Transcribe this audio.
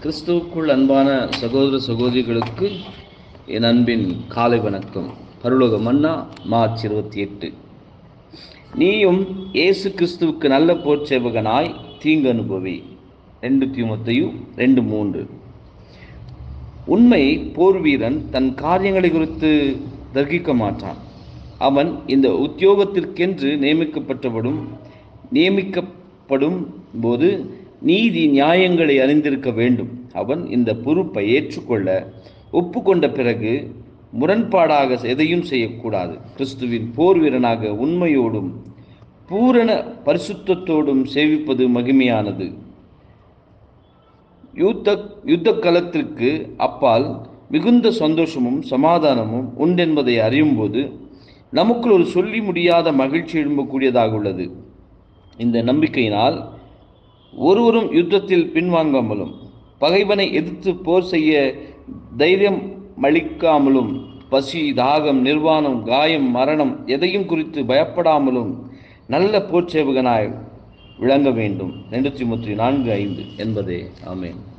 கிறிஸ்துவுக்குள் அன்பான சகோதர சகோதரிகளுக்கு என் அன்பின் காலை வணக்கம் பருலோக மன்னா மார்ச் இருபத்தி எட்டு நீயும் இயேசு கிறிஸ்துவுக்கு நல்ல போர்ச்சேவகனாய் தீங்கு அனுபவி ரெண்டு தீமத்தையு ரெண்டு மூன்று உண்மை போர் வீரன் தன் காரியங்களை குறித்து தர்கிக்க மாட்டான் அவன் இந்த உத்தியோகத்திற்கென்று நியமிக்கப்பட்டபடும் நியமிக்கப்படும் போது நீதி நியாயங்களை அறிந்திருக்க வேண்டும் அவன் இந்த பொறுப்பை ஏற்றுக்கொள்ள ஒப்புக்கொண்ட பிறகு முரண்பாடாக எதையும் செய்யக்கூடாது கிறிஸ்துவின் போர் வீரனாக உண்மையோடும் பூரண பரிசுத்தத்தோடும் சேவிப்பது மகிமையானது யுத்த யுத்த களத்திற்கு அப்பால் மிகுந்த சந்தோஷமும் சமாதானமும் உண்டென்பதை அறியும்போது நமக்குள் ஒரு சொல்லி முடியாத மகிழ்ச்சி எழும்பக்கூடியதாக உள்ளது இந்த நம்பிக்கையினால் ஒருவரும் யுத்தத்தில் பின்வாங்காமலும் பகைவனை எதிர்த்து போர் செய்ய தைரியம் அளிக்காமலும் பசி தாகம் நிர்வாணம் காயம் மரணம் எதையும் குறித்து பயப்படாமலும் நல்ல போர்ச்சேவகனாய் விளங்க வேண்டும் ரெண்டு முற்றி நான்கு ஐந்து என்பதே ஆமேன்